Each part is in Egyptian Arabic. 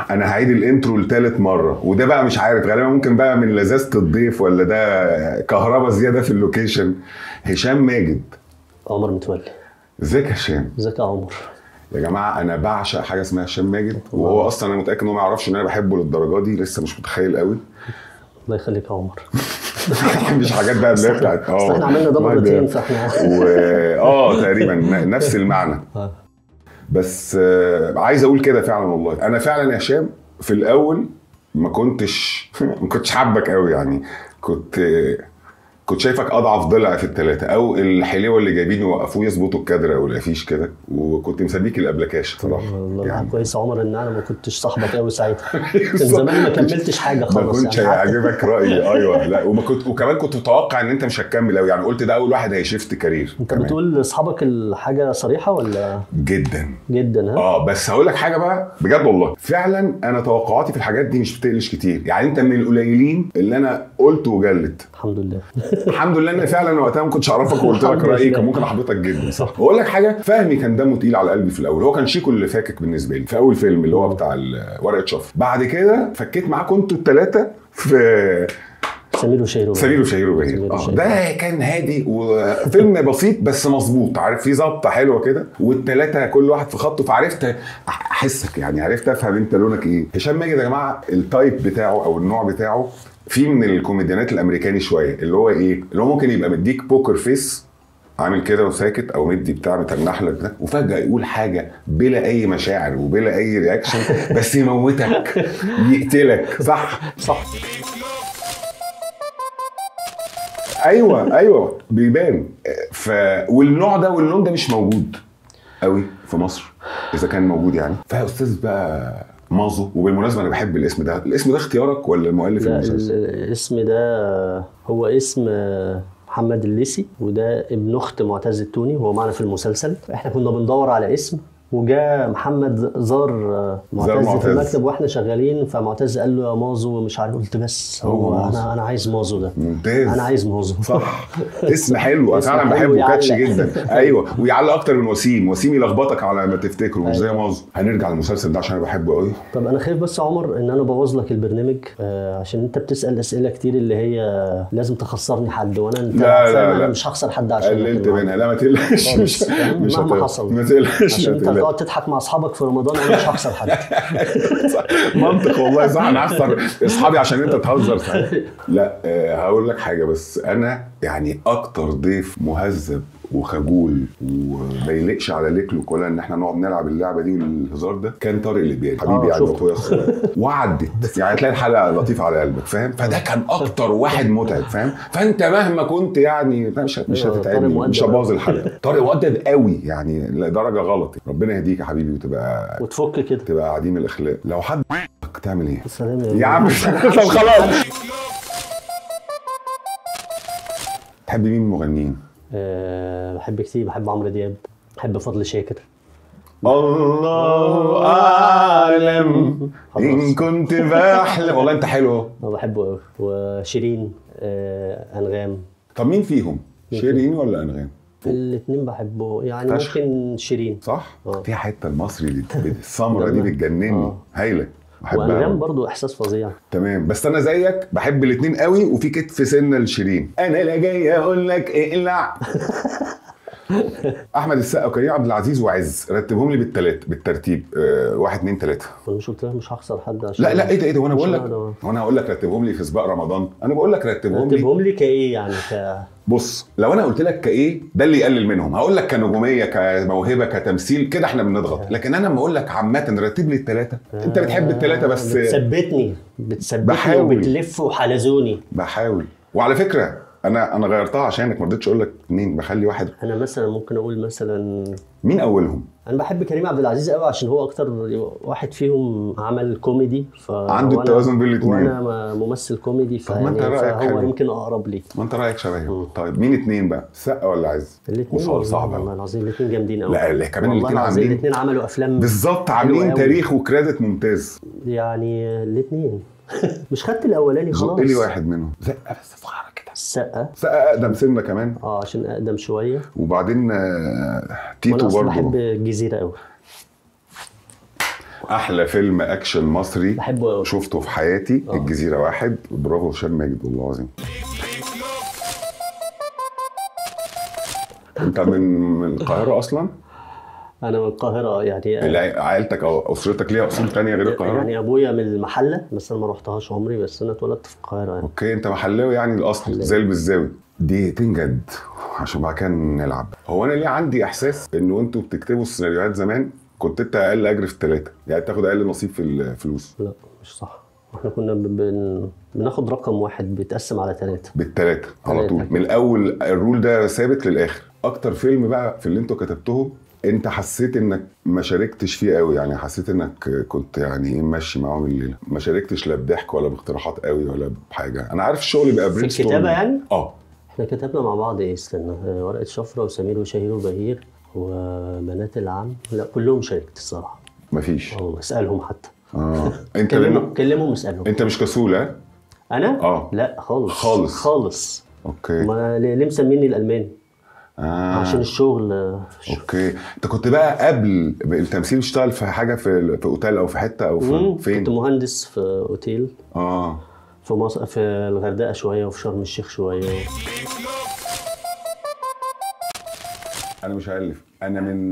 انا هعيد الانترو لثالث مره وده بقى مش عارف غالبا ممكن بقى من لذاذه الضيف ولا ده كهربا زياده في اللوكيشن هشام ماجد عمر متولي ازيك يا هشام ازيك يا عمر يا جماعه انا بعشق حاجه اسمها هشام ماجد وهو اصلا انا متاكد ان هو ما يعرفش ان انا بحبه للدرجه دي لسه مش متخيل قوي الله يخليك يا عمر مش حاجات بقى اللي هي بتاعت اصل احنا عملنا ده مرتين فاحنا و... اه تقريبا ن- نفس المعنى آه. بس آه عايز اقول كده فعلا والله انا فعلا يا هشام في الاول ما كنتش ما كنتش حابك قوي يعني كنت كنت شايفك اضعف ضلع في الثلاثه او الحليوه اللي جايبين يوقفوه يظبطوا الكادر او الافيش كده وكنت مسميك الابلكاش صراحه والله يعني كويس يا عمر ان انا ما كنتش صاحبك قوي ساعتها كان زمان ما كملتش حاجه ما خالص كنتش يعني هيعجبك رايي ايوه لا وما كنت وكمان كنت متوقع ان انت مش هتكمل قوي يعني قلت ده اول واحد هيشفت كارير انت كمان. بتقول لاصحابك الحاجه صريحه ولا جدا جدا ها؟ اه بس هقول لك حاجه بقى بجد والله فعلا انا توقعاتي في الحاجات دي مش بتقلش كتير يعني انت من القليلين اللي انا قلت وجلت الحمد لله الحمد لله ان فعلا وقتها ما كنتش اعرفك وقلت لك الحمد رايي لله. كان ممكن احبطك جدا صح واقول لك حاجه فهمي كان دمه تقيل على قلبي في الاول هو كان شيكو اللي فاكك بالنسبه لي في اول فيلم اللي هو بتاع ال- ورقه شفر بعد كده فكيت معاكم انتوا الثلاثه في سمير وشهير سمير وشهير سمير وبهير اه وشهير. ده كان هادي وفيلم بسيط بس مظبوط عارف فيه ظبطه حلوه كده والثلاثه كل واحد في خطه فعرفت احسك يعني عرفت افهم انت لونك ايه هشام ماجد يا جماعه التايب بتاعه او النوع بتاعه في من الكوميديانات الامريكاني شويه اللي هو ايه اللي هو ممكن يبقى مديك بوكر فيس عامل كده وساكت او مدي بتاع متنح لك ده وفجاه يقول حاجه بلا اي مشاعر وبلا اي رياكشن بس يموتك يقتلك صح صح ايوه ايوه بيبان ف والنوع ده واللون ده مش موجود قوي في مصر اذا كان موجود يعني فيا استاذ بقى مازو وبالمناسبه انا بحب الاسم ده الاسم ده اختيارك ولا المؤلف لا المسلسل ال- الاسم ده هو اسم محمد الليسي وده ابن اخت معتز التوني وهو معنا في المسلسل احنا كنا بندور على اسم وجاء محمد زار معتز, معتز. في المكتب واحنا شغالين فمعتز قال له يا مازو مش عارف قلت بس هو هو مازو. انا انا عايز مازو ده ممتاز انا عايز مازو صح اسم حلو انا اسم فعلا حلو بحبه كاتش يعلق. جدا ايوه ويعلق اكتر من وسيم وسيم يلخبطك على ما تفتكره مش زي أيوة. مازو هنرجع للمسلسل ده عشان انا بحبه قوي طب انا خايف بس يا عمر ان انا ابوظ لك البرنامج آه عشان انت بتسال اسئله كتير اللي هي لازم تخسرني حد وانا انت لا، لا، فاهم لا. انا مش هخسر حد عشان قللت منها لا ما تقلقش خالص، مش فاهم؟ مش مهما هت- حصل. ما تقلقش عشان ما انت تقلقش. هتقعد تضحك مع اصحابك في رمضان انا مش هخسر حد منطق والله صح انا هخسر اصحابي عشان انت تهزر ساعتها لا آه، هقول لك حاجه بس انا يعني اكتر ضيف مهذب وخجول وما يليقش على ليكلوك ولا ان احنا نقعد نلعب اللعبه دي والهزار ده كان طارق الليبياني حبيبي آه، يعني شفته. اخويا الصغير وعدت يعني تلاقي الحلقه لطيفه على قلبك فاهم فده كان اكتر واحد متعب فاهم فانت مهما كنت يعني لا، مش مش أيوة، طارق هتتعبني مؤدب مش هبوظ أوي. الحلقه طارق مؤدب قوي يعني لدرجه غلط ربنا يهديك يا حبيبي وتبقى وتفك كده تبقى عديم الاخلاق لو حد تعمل ايه سلام يا عم طب خلاص تحب مين من المغنيين أه بحب كتير بحب عمرو دياب بحب فضل شاكر الله اعلم ان خلاص. كنت بحلم والله انت حلو أهو. أنا بحبه قوي وشيرين أه انغام طب مين فيهم شيرين ولا انغام الاثنين بحبه يعني فشخ. ممكن شيرين صح آه. في حته المصري اللي السمره دي جميل. بتجنني آه. هايله بحبها وانغام أوي. برضو احساس فظيع تمام بس انا زيك بحب الاثنين قوي وفي كتف سنه لشيرين انا لا جاي اقول لك اقلع احمد السقا وكريم عبد العزيز وعز رتبهم لي بالتلات بالترتيب أه واحد اتنين تلاته انا مش قلت لك مش هخسر حد عشان لا لا ايه ده ايه ده وانا بقول لك عشان أنا- وانا هقول لك رتبهم لي في سباق رمضان انا بقول لك رتبهم لي رتبهم لي كايه يعني ك بص لو انا قلت لك كايه ده اللي يقلل منهم هقول لك كنجوميه كموهبه كتمثيل كده احنا بنضغط لكن انا لما اقول لك عامه رتب لي الثلاثه انت بتحب الثلاثه بس بتثبتني بتثبتني بحاول. وبتلف وحلزوني بحاول وعلى فكره انا انا غيرتها عشانك ما رضيتش اقول لك مين بخلي واحد انا مثلا ممكن اقول مثلا مين اولهم انا بحب كريم عبد العزيز قوي عشان هو اكتر واحد فيهم عمل كوميدي ف عنده وأنا- التوازن بين الاتنين. وانا م- ممثل كوميدي طب ما أنت فيعني رأيك فهو حلو. يمكن اقرب لي ما انت رايك شبهي مم. طيب مين اتنين بقى سقا ولا عز الاثنين وسؤال صعب والله أوي. العظيم الاثنين جامدين قوي لا، لا، كمان والله الاتنين العظيم عاملين- الاثنين عملوا افلام بالظبط حلوة عاملين أوي. تاريخ وكريدت ممتاز يعني الاثنين مش خدت الاولاني زق خلاص لي واحد منهم زقه بس صغيره كده السقا سقا اقدم سنه كمان اه عشان اقدم شويه وبعدين آه، وانا تيتو اصلا برضه بحب الجزيره قوي احلى فيلم اكشن مصري بحبه قوي شفته في حياتي آه. الجزيره واحد برافو هشام ماجد والله العظيم انت من من القاهره اصلا؟ انا من القاهره يعني الع- عائلتك او اسرتك ليها اصول تانية غير القاهره؟ يعني ابويا من المحله بس انا ما رحتهاش عمري بس انا اتولدت في القاهره يعني اوكي انت محلاوي يعني الاصل محلاوي. زي البزاوي دقيقتين جد عشان بعد كده نلعب هو انا ليه عندي احساس ان وانتوا بتكتبوا السيناريوهات زمان كنت انت اقل اجر في الثلاثه يعني تاخد اقل نصيب في الفلوس لا مش صح احنا كنا بن- بن... بناخد رقم واحد بيتقسم على ثلاثه بالثلاثه على تلاتة. طول من الاول الرول ده ثابت للاخر اكتر فيلم بقى في اللي انتوا كتبتهم انت حسيت انك ما شاركتش فيه قوي يعني حسيت انك كنت يعني ايه ماشي معاهم الليله ما شاركتش لا بضحك ولا باقتراحات قوي ولا بحاجه انا عارف الشغل بيبقى في برين الكتابه يعني اه احنا كتبنا مع بعض ايه استنى آه، ورقه شفره وسمير وشهير وبهير وبنات العم لا كلهم شاركت الصراحه مفيش اه اسالهم حتى اه انت كلمهم لانه كلمهم اسالهم انت مش كسول ها انا اه. لا خالص خالص. خالص اوكي ما ليه ليه مسميني الالماني آه. عشان الشغل آه، اوكي انت كنت بقى قبل التمثيل بتشتغل في حاجه في في اوتيل او في حته او مم، في فين كنت مهندس في اوتيل اه في مصر في الغردقه شويه وفي شرم الشيخ شويه انا مش هالف انا من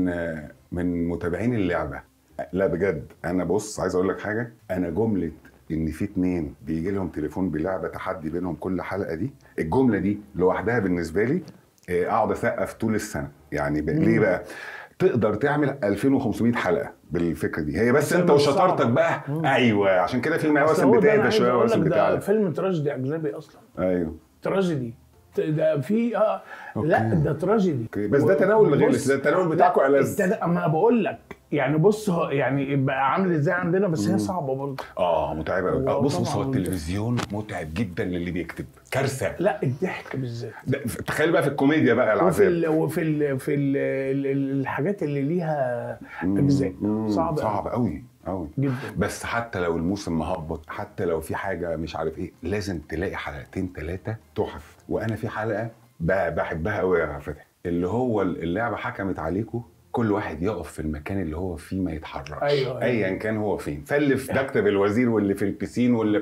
من متابعين اللعبه لا بجد انا بص عايز اقول لك حاجه انا جمله ان في اتنين بيجي لهم تليفون بلعبه تحدي بينهم كل حلقه دي الجمله دي لوحدها بالنسبه لي آه، اقعد اسقف طول السنه يعني ب... ليه بقى تقدر تعمل 2500 حلقه بالفكره دي هي بس بس انت مش وشطارتك صعبة. بقى ايوه عشان كده في بس مواسم هو ده أنا بتهدى عايز شويه أقول ومواسم لك ده بتعلى فيلم تراجيدي اجنبي اصلا ايوه تراجيدي ت- ده في اه لا أوكي. ده تراجيدي أوكي. بس ده تناول غلس، بص- ده التناول بتاعكم لا، ألذ. التنا- ما انا بقول لك يعني بص هو يعني بقى عامل ازاي عندنا بس هي صعبه برضه اه متعبه قوي هو بص بص هو طبعاً التلفزيون متعب جدا للي بيكتب كارثه لا الضحك بالذات ده- تخيل بقى في الكوميديا بقى وفي العذاب ال وفي ال في ال ال الحاجات اللي ليها اجزاء مم، صعبه صعب قوي قوي جدا بس حتى لو الموسم مهبط حتى لو في حاجه مش عارف ايه لازم تلاقي حلقتين ثلاثه تحف وانا في حلقه ب- بحبها قوي يا فتحي اللي هو اللعبه حكمت عليكم كل واحد يقف في المكان اللي هو فيه ما يتحركش أيوة، أيوة. ايا كان هو فين فاللي في مكتب الوزير واللي في البسين واللي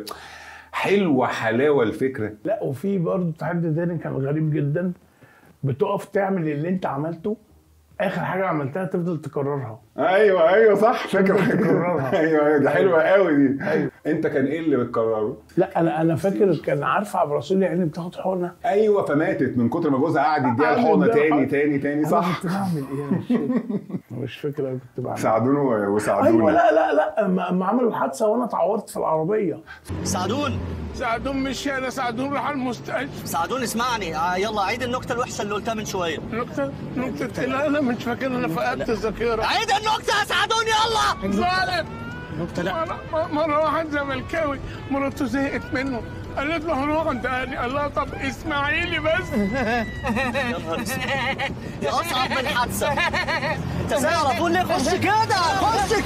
حلوه حلاوه الفكره لا وفي برضه تحدي تاني كان غريب جدا بتقف تعمل اللي انت عملته اخر حاجه عملتها تفضل تكررها ايوه ايوه صح فاكر تفضل تكررها. ايوه ايوه دي حلوه قوي دي أيوة. انت كان ايه اللي بتكرره؟ لا انا انا فاكر كان عارفه عبد الرسول يعني بتاخد حقنه ايوه فماتت من كتر ما جوزها قعد يديها قعد الحقنه يديها تاني الحقنة. تاني تاني أنا صح كنت بعمل ايه أنا مش فاكر. مش فاكر انا كنت بعمل إيه. ساعدونا وساعدونا ايوه لا لا لا ما ما عملوا الحادثه وانا اتعورت في العربيه سعدون سعدون مش هنا سعدون راح المستشفى سعدون اسمعني آه يلا عيد النكته الوحشه اللي قلتها من شويه نكتة نكتة إيه؟ لا أنا مش فاكر أنا فقدت الذاكرة عيد النكته يا سعدون يلا ظالم نكته لا مرة, مرة واحد زملكاوي مراته زهقت منه قالت له هنروح عند أهلي قال لها طب اسمعيلي بس يا نهار اسود دي اصعب من الحادثه انت ازاي على طول ليه خش كده خش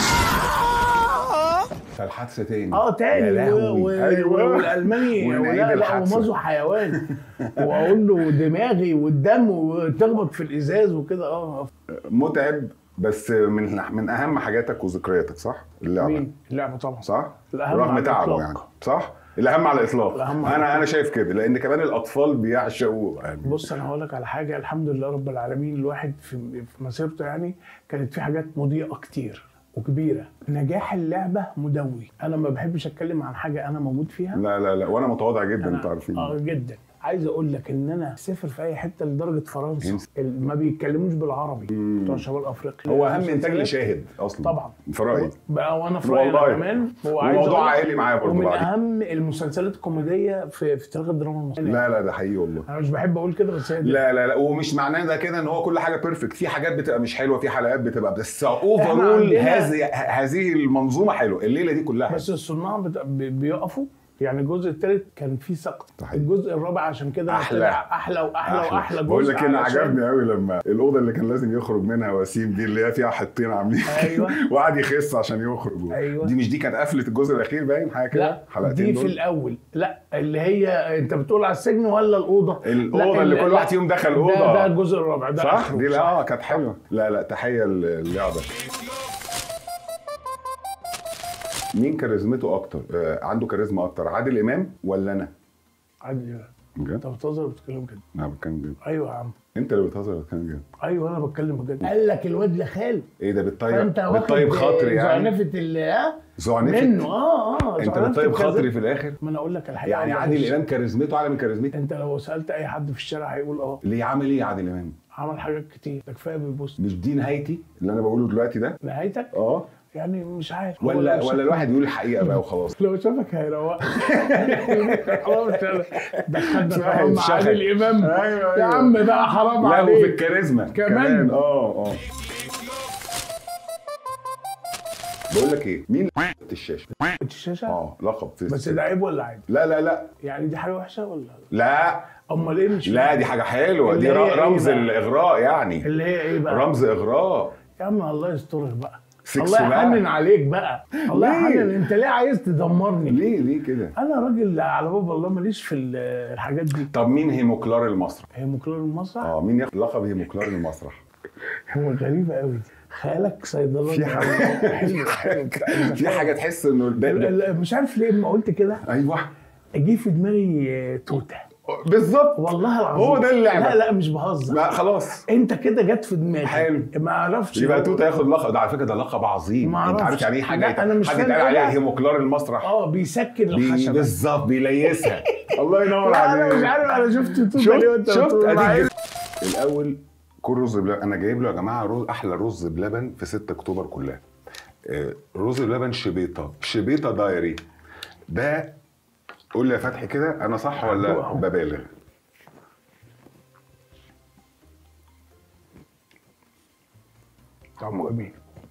كده فالحادثه تاني اه تاني يا لهوي. و- و- ايوه والالماني ونعيد لا لا الحادثة. ومازو حيوان واقول له دماغي والدم وتخبط في الازاز وكده اه متعب بس من من اهم حاجاتك وذكرياتك صح؟ اللعبه مين اللعبه طبعا صح؟ الأهم رغم على تعبه الإطلاق. يعني صح؟ الاهم على الاطلاق الأهم على انا انا الإطلاق. شايف كده لان كمان الاطفال بيعشقوا يعني بص انا هقول لك على حاجه الحمد لله رب العالمين الواحد في في مسيرته يعني كانت في حاجات مضيئه كتير وكبيره نجاح اللعبه مدوي انا ما بحبش اتكلم عن حاجه انا موجود فيها لا لا لا وانا متواضع جدا انتوا عارفين اه جدا عايز اقول لك ان انا اسافر في اي حته لدرجه فرنسا ينسى. ال- ما بيتكلموش بالعربي بتوع شمال افريقيا هو اهم انتاج مسلسلات. لشاهد اصلا طبعا في رايي بقى وانا في رايي والله. أنا كمان وعايز وموضوع أقول لك عائلي معايا برضه ومن بعدين. اهم المسلسلات الكوميديه في في تاريخ الدراما المصريه لا لا ده حقيقي والله انا مش بحب اقول كده بس هي دي. لا لا لا ومش معناه ده كده ان هو كل حاجه بيرفكت في حاجات بتبقى مش حلوه في حلقات بتبقى بس اوفرول عندنا- هذه هذه المنظومه حلوه الليله دي كلها بس الصناع بت... بي- بيقفوا يعني الجزء الثالث كان فيه سقط صحيح. الجزء الرابع عشان كده أحلى. طلع احلى واحلى واحلى جزء بقول لك انا علشان- عجبني قوي لما الاوضه اللي كان لازم يخرج منها وسيم دي اللي هي فيها حطين عاملين أيوة. وقعد يخس عشان يخرج أيوة. دي مش دي كانت قفله الجزء الاخير باين حاجه كده لا حلقتين دي دول في الاول لا اللي هي انت بتقول على السجن ولا الاوضه الأوضة لا، اللي ال- كل لا، واحد فيهم دخل ده- أوضة. ده الجزء الرابع ده صح آخره. دي لا اه كانت حلوه لا لا تحيه اللعبه مين كاريزمته اكتر آه عنده كاريزما اكتر عادل امام ولا انا عادي بجد انت بتهزر ولا بتتكلم كده انا بتكلم جد ايوه يا عم انت اللي بتهزر ولا بتتكلم جد ايوه انا بتكلم بجد قال لك الواد لخال ايه ده بالطيب فانت واخد بالطيب خاطري يعني زعنفه ال ها زعنفة منه اه اه انت زعنفة بالطيب كذا. خاطري في الاخر ما انا اقول لك الحقيقه يعني والله عادل مش- امام كاريزمته اعلى من كاريزمتي انت لو سالت اي حد في الشارع هيقول اه ليه عامل ايه عادل امام عمل حاجات كتير ده كفايه بيبص مش دي نهايتي اللي انا بقوله دلوقتي ده نهايتك اه يعني مش عارف هو ولا لو شاف- ولا الواحد يقول الحقيقه بقى وخلاص لو شافك هيروقك خلاص دخلنا في واحد عم شخك. عادل امام أيوة، يا أيوة. عم بقى حرام لا عليك وفي الكاريزما كمان. اه اه بقول لك ايه مين الشاشه الشاشه اه لقب في بس ده عيب ولا عادي لا لا لا يعني دي حاجه وحشه ولا لا امال ايه مش لا دي حاجه حلوه اللي دي هي ر- إيه رمز بقى؟ الاغراء يعني اللي هي ايه بقى رمز اغراء يا عم الله يسترك بقى سكس الله بقى. يحنن عليك بقى الله ليه؟ يحنن انت ليه عايز تدمرني ليه ليه كده انا راجل على باب الله ماليش في ال- الحاجات دي طب مين هيموكلار المسرح هي مكرر المسرح اه مين ياخد لقب هيموكلار المسرح هو غريبه قوي دي خيالك صيدلاني في حاجة- حلو حلو في حاجه تحس انه ده, ال- ده. ال- مش عارف ليه لما قلت كده ايوه جه في دماغي آه، توته بالظبط والله العظيم هو ده اللعبة. لا لا مش بهزر لا خلاص انت كده جت في دماغي حلو. ما اعرفش يبقى هو- توتا ياخد لقب ده على فكره ده لقب عظيم ما انت عارف أعرفش. يعني ايه حاجه لا، أنا مش حاجه فاهم يتقال إيه عليها ده. هيموكلار المسرح اه بيسكن بي- الخشبه بالظبط بيليسها الله ينور لا عليك انا مش عارف انا شفت توته ليه شفت وانت شفت بتقول اديك معايا. جبت. الاول كل رز بلبن انا جايب له يا جماعه رز احلى رز بلبن في 6 اكتوبر كلها آه، رز بلبن شبيطه شبيطه دايري ده قول لي يا فتحي كده انا صح ولا أهو. ببالغ طعمه جميل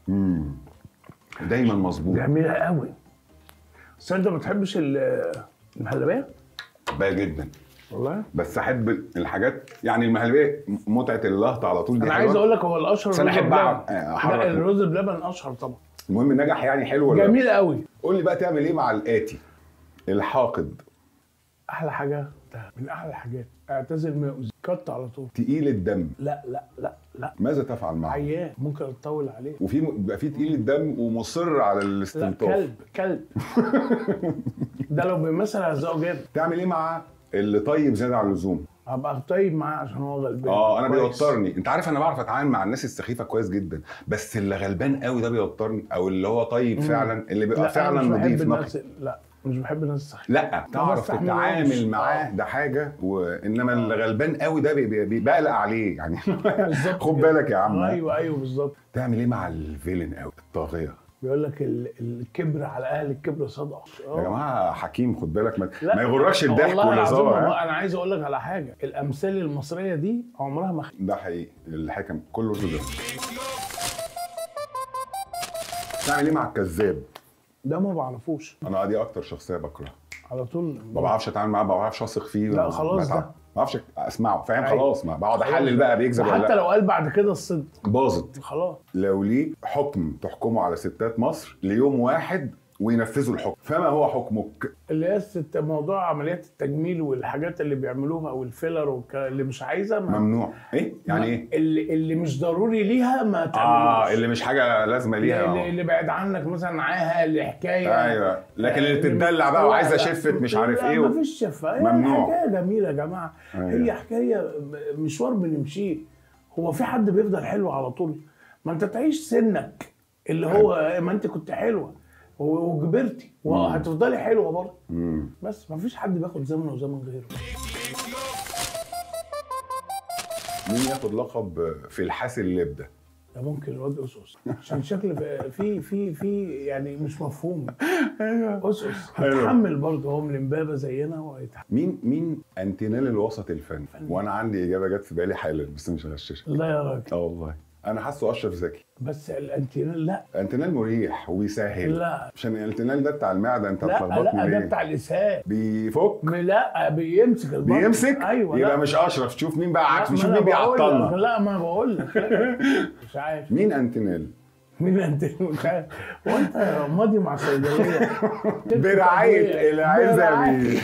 دايما مظبوط جميله قوي بس انت ما بتحبش ال- المهلبيه بقى جدا والله بس احب الحاجات يعني المهلبيه متعه اللهط على طول دي انا حلوة. عايز اقول لك هو الاشهر بس أنا الرز أحب بلبن. أع- أحرك. لا الرز بلبن اشهر طبعا المهم نجح يعني حلو ولا لا؟ جميل قوي قول لي بقى تعمل ايه مع الاتي الحاقد احلى حاجه ده من احلى الحاجات اعتزل ما يؤذي كت على طول تقيل الدم لا لا لا لا ماذا تفعل معه عيان ممكن اطول عليه وفي بيبقى في تقيل الدم ومصر على لا الاستنطاف كلب كلب ده لو بيمثل هزقه جامد تعمل ايه مع اللي طيب زياده عن اللزوم هبقى طيب معاه عشان هو غلبان اه انا كويس. بيوترني انت عارف انا بعرف اتعامل مع الناس السخيفه كويس جدا بس اللي غلبان قوي ده بيوترني او اللي هو طيب فعلا اللي لا بيبقى أنا فعلا مش بحب نظيف الناس نقي لا مش بحب الناس الصحيحه لا تعرف بستحملهمش. تتعامل معاه آه. ده حاجه وانما اللي غلبان قوي ده بي- بي- بي- بقلق عليه يعني بالظبط خد كده. بالك يا عم ايوه ايوه بالظبط تعمل ايه مع الفيلن قوي الطاغيه بيقول لك ال- الكبر على اهل الكبر صدقه يا جماعه حكيم خد بالك ما, لا، ما يغركش الضحك والله العظيم والهزار والله ها؟ انا عايز اقول لك على حاجه الامثال المصريه دي عمرها ما خ... ده حقيقي الحكم كله ده تعمل ايه مع الكذاب ده ما بعرفوش انا دي اكتر شخصيه بكرهها على طول ما بعرفش اتعامل معاه ما بعرفش اثق فيه لا، خلاص بتعب. ده. ما بعرفش اسمعه فاهم أيوة. خلاص ما بقعد احلل بقى بيكذب ولا حتى لا لو قال بعد كده الصدق باظت خلاص لو ليه حكم تحكمه على ستات مصر ليوم واحد وينفذوا الحكم فما هو حكمك اللي هي الست- موضوع عمليات التجميل والحاجات اللي بيعملوها والفيلر والك- اللي مش عايزه ما ممنوع ايه يعني ايه اللي اللي مش ضروري ليها ما اه تعملوش اللي مش حاجه لازمه ليها اللي, آه. اللي بعد عنك مثلا عاها اللي حكايه ايوه لكن اللي اللي تتدلع بقى لا، وعايزه لا. شفت مش عارف لا ايه ما و... فيش شفه هي ممنوع. حكايه جميله يا جماعه أيوة. هي حكايه مشوار بنمشيه هو في حد بيفضل حلو على طول ما انت تعيش سنك اللي هو ما انت كنت حلوه و- وكبرتي وهتفضلي حلوه برضه مم. بس ما فيش حد بياخد زمن وزمن غيره مين ياخد لقب في الحاس اللب ده ده ممكن الواد اسس عشان شكل في في في يعني مش مفهوم اسس حلو. هيتحمل برضه هو من امبابه زينا وهيتحمل مين مين انتينال الوسط الفني وانا عندي اجابه جت في بالي حالا بس مش هغششها لا يا راجل اه والله انا حاسه اشرف زكي بس الانتينال لا انتينال مريح وبيسهل لا. عشان الانتينال ده بتاع المعده انت لا بتلخبطني لا ده ليه بتاع الاسهال بيفك لا بيمسك البطن بيمسك ايوه يبقى لا. مش اشرف شوف مين بقى لا، عكس ما شوف أنا مين بقول لك. بيعطلنا لا ما بقول لك لا. مش عارف مين انتينال مين انت مش عارف هو انت ماضي مع صيدليه برعايه العزبي برعاية.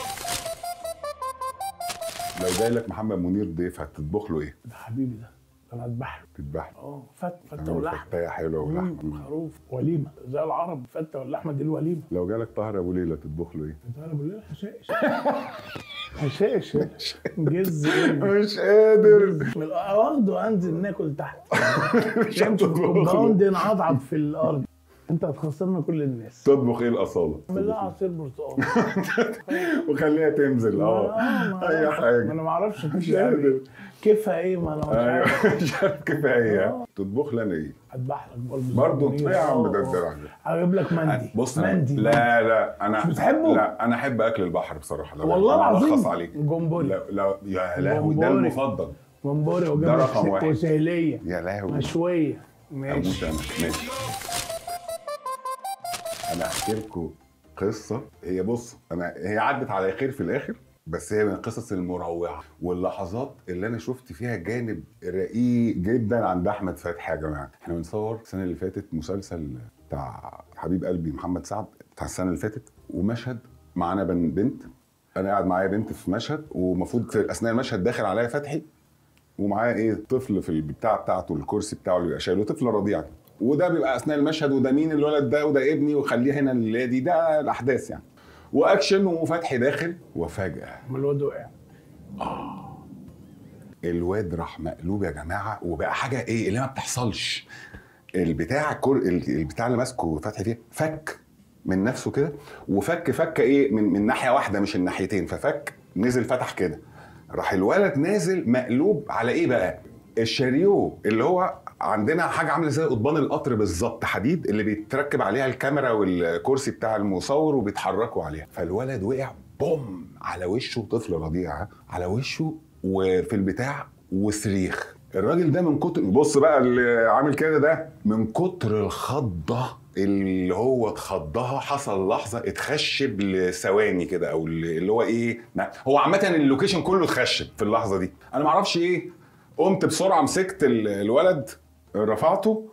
لو جاي لك محمد منير ضيف هتطبخ له ايه؟ ده حبيبي ده انا اذبح له تذبح اه فت فته تعمل ولحمه فتايه حلوه ولحمه مم، خروف وليمه زي العرب فته واللحمه دي الوليمه لو جالك طاهر ابو ليله تطبخ له ايه؟ تعالى ابو ليلى حشائش حشائش جز إيه؟ مش قادر من- واخده انزل ناكل تحت مش يمشي في هتطبخ له. الكومباوند نعضعض في الارض انت هتخسرنا كل الناس تطبخ ايه الاصاله؟ اعمل لها عصير برتقال وخليها تنزل اه ما- اي ما حاجه انا ما اعرفش مش كيفها قادر. ايه كيفها ايه ما انا مش عارف ايوه مش عارف كفايه آه. تطبخ لنا ايه؟ اذبح لك برضه برضه زبونية. ايه يا عم آه، ده آه. الدلع ده؟ هجيب لك مندي بص أنا- مندي لا لا انا مش بتحبه؟ لا انا احب اكل البحر بصراحه لو والله أنا العظيم ألخص عليك جمبوري لا لا يا لهوي ده جمبوري. المفضل جمبوري وجنب ده رقم واحد. وسهليه يا لهوي مشويه اموت ماشي انا ماشي انا احكي لكم قصه هي بص انا هي عدت على خير في الاخر بس هي من القصص المروعه واللحظات اللي انا شفت فيها جانب رقيق جدا عند احمد فتحي يا جماعه احنا بنصور السنه اللي فاتت مسلسل بتاع حبيب قلبي محمد سعد بتاع السنه اللي فاتت ومشهد معانا بن- بنت انا قاعد معايا بنت في مشهد ومفروض في اثناء المشهد داخل عليا فتحي ومعاه ايه طفل في البتاع بتاعته الكرسي بتاعه اللي بيبقى شايله طفل رضيع وده بيبقى اثناء المشهد وده مين الولد ده وده ابني وخليه هنا اللي هي دي ده الاحداث يعني واكشن وفتحي داخل وفجاه ما الواد وقع الواد راح مقلوب يا جماعه وبقى حاجه ايه اللي ما بتحصلش البتاع الكر... البتاع اللي ماسكه فتحي فيه فك من نفسه كده وفك فك ايه من من ناحيه واحده مش الناحيتين ففك نزل فتح كده راح الولد نازل مقلوب على ايه بقى الشاريو اللي هو عندنا حاجه عامله زي قضبان القطر بالظبط حديد اللي بيتركب عليها الكاميرا والكرسي بتاع المصور وبيتحركوا عليها فالولد وقع بوم على وشه طفل رضيع على وشه وفي البتاع وصريخ الراجل ده من كتر بص بقى اللي عامل كده ده من كتر الخضه اللي هو اتخضها حصل لحظه اتخشب لثواني كده او اللي هو ايه ما- هو عامه اللوكيشن كله اتخشب في اللحظه دي انا ما اعرفش ايه قمت بسرعه مسكت ال- الولد رفعته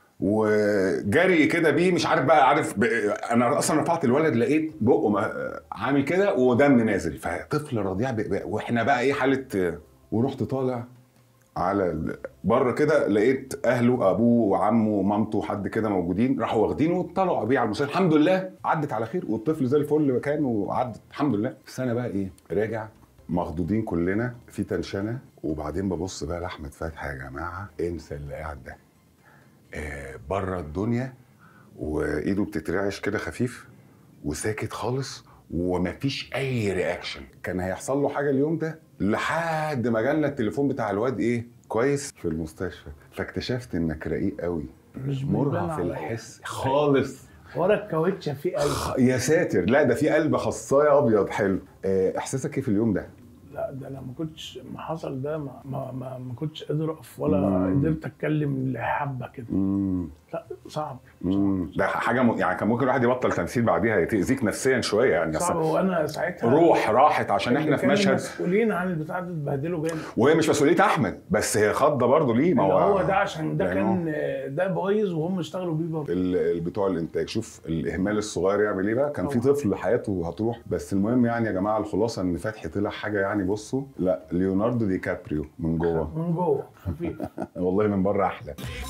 وجري كده بيه مش عارف بقى عارف ب... انا اصلا رفعت الولد لقيت بقه ما- عامل كده ودم نازل فطفل رضيع ب... ب... واحنا بقى ايه حاله ورحت طالع على ال- بره كده لقيت اهله ابوه وعمه ومامته وحد كده موجودين راحوا واخدينه وطلعوا بيه على المستشفى الحمد لله عدت على خير والطفل زي الفل كان وعدت الحمد لله بس انا بقى ايه راجع مخضوضين كلنا في تنشنه وبعدين ببص بقى لاحمد فتحي يا جماعه انسى اللي قاعد ده آه بره الدنيا وايده بتترعش كده خفيف وساكت خالص ومفيش اي رياكشن كان هيحصل له حاجه اليوم ده لحد ما جالنا التليفون بتاع الواد ايه كويس في المستشفى فاكتشفت انك رقيق قوي مش بيبان مرهف عليا. الحس خالص ورا الكاوتشه في قلب خ- يا ساتر لا ده في قلب خصايه ابيض حلو آه، احساسك ايه في اليوم ده لا ده انا ما كنتش ما حصل ده ما ما ما, ما كنتش قادر اقف ولا مم. قدرت اتكلم لحبه كده مم. لا صعب مم. ده حاجه م... يعني كان ممكن الواحد يبطل تمثيل بعديها تاذيك نفسيا شويه يعني صعب أصل وانا ساعتها روح راحت عشان اللي احنا في كانوا مشهد مسؤولين عن البتاع ده اتبهدلوا جامد وهي مش مسؤوليه احمد بس هي خضه برضه ليه ما اللي هو هو ده عشان ده يعني كان ده بايظ وهم اشتغلوا بيه برضه ال- ال- بتوع الانتاج شوف الاهمال الصغير يعمل ايه بقى كان في طبعا. طفل حياته هتروح بس المهم يعني يا جماعه الخلاصه ان فتحي طلع حاجه يعني بصوا لا ليوناردو دي كابريو من جوه من جوه خفيف والله من بره احلى